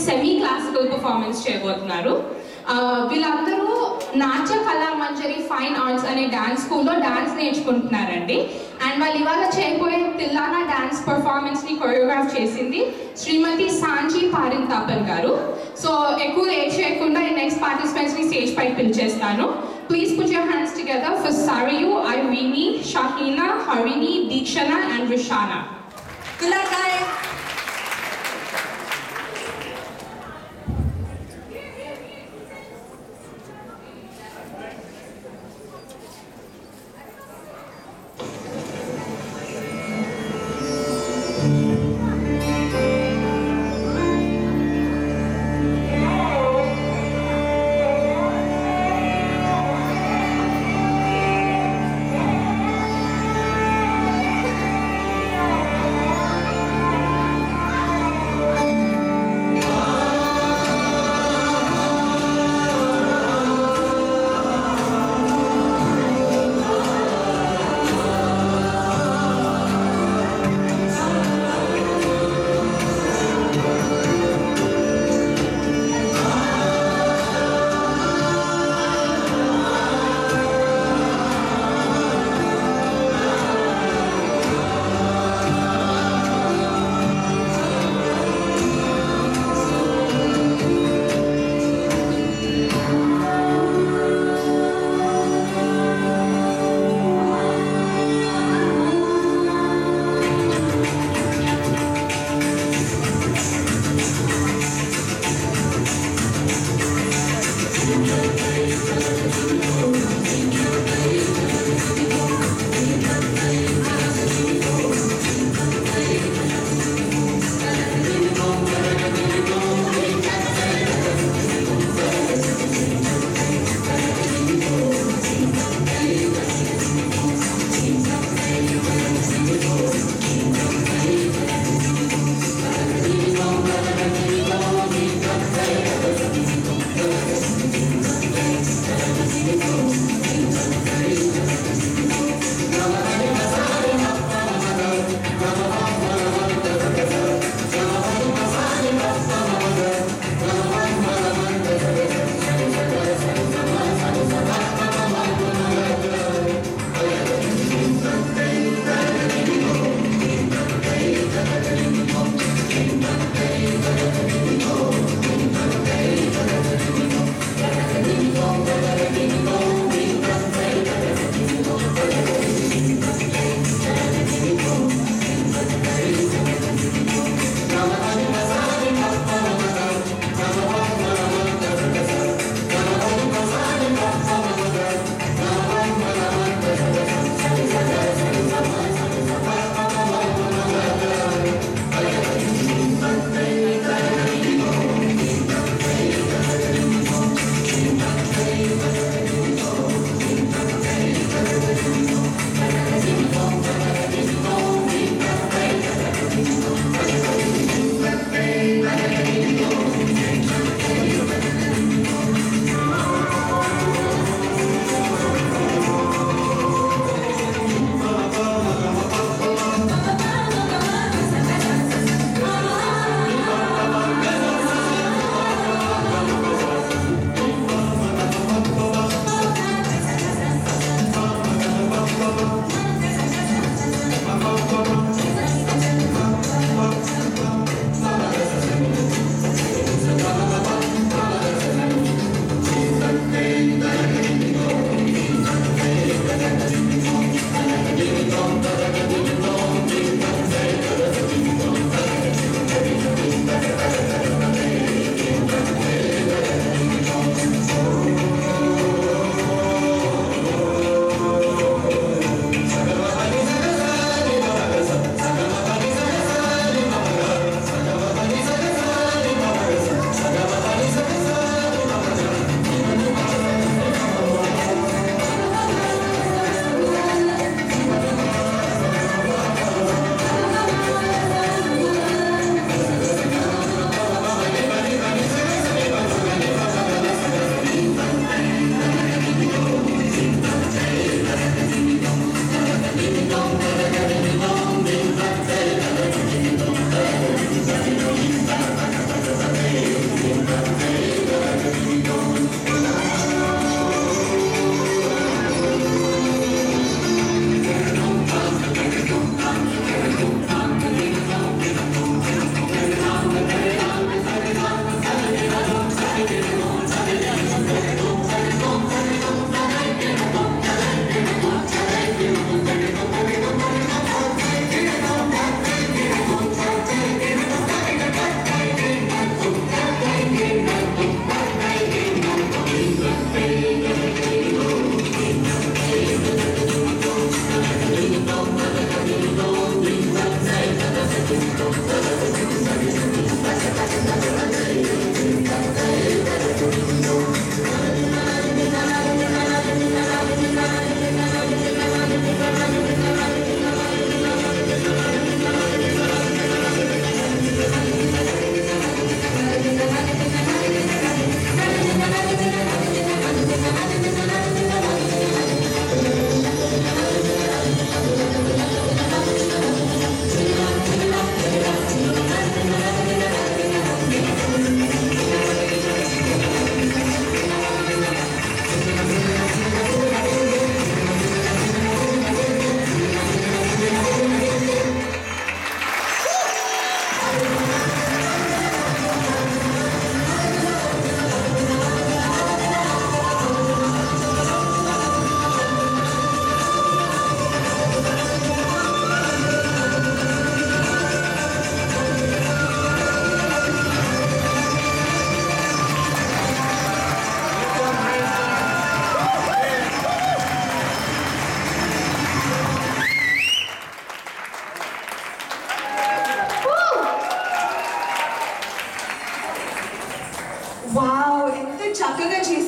Semi classical performance చేయబోతున్నారు ఆ, వీళ్ళందరూ నాట్య కళా మంజరి ఫైన్ ఆర్ట్స్ అనే డాన్స్ స్కూల్లో డాన్స్ నేర్చుకుంటున్నారండి అండ్ వాళ్ళు ఇవాళ చేయబోయే తిల్లానా డాన్స్ పర్ఫార్మెన్స్ ని కొరియోగ్రాఫ్ చేసింది శ్రీమతి సాంజీ పారింతాపన్ గారు సో ఎక్కువ లేట్ చేయకుండా ఈ నెక్స్ట్ పార్టిసిపెంట్స్ ని స్టేజ్ పై పిలిచేస్తాను please put your hands together for Sariyu ఐవీని Shaheena Harini Deekshana and Rishana Silakan. Thank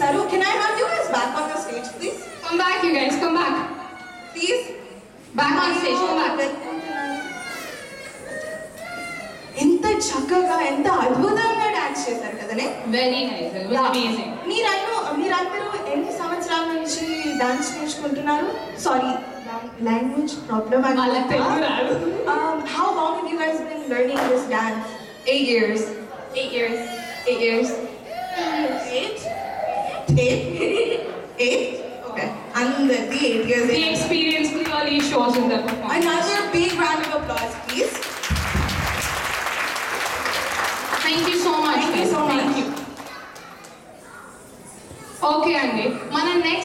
చేశారు can I have you guys back on the stage please come back you guys come back please back on stage come back ఎంత చక్కగా ఎంత అద్భుతంగా డాన్స్ చేశారు కదనే very nice it was amazing మీరందరూ మీరందరూ ఎన్ని సంవత్సరాల నుంచి డాన్స్ నేర్చుకుంటున్నారు సారీ లాంగ్వేజ్ ప్రాబ్లమ్ వాళ్ళకి తెలుగు రాదు Um, how long have you guys been learning this dance? Eight years. Eight years. Eight years. Eight? Eight? Eight? Okay. అందరిది eight years. The experience clearly shows in the performance. Another big round of applause, please. Thank you so much. Thank you so guys. much. Thank you. Okay అండి మన next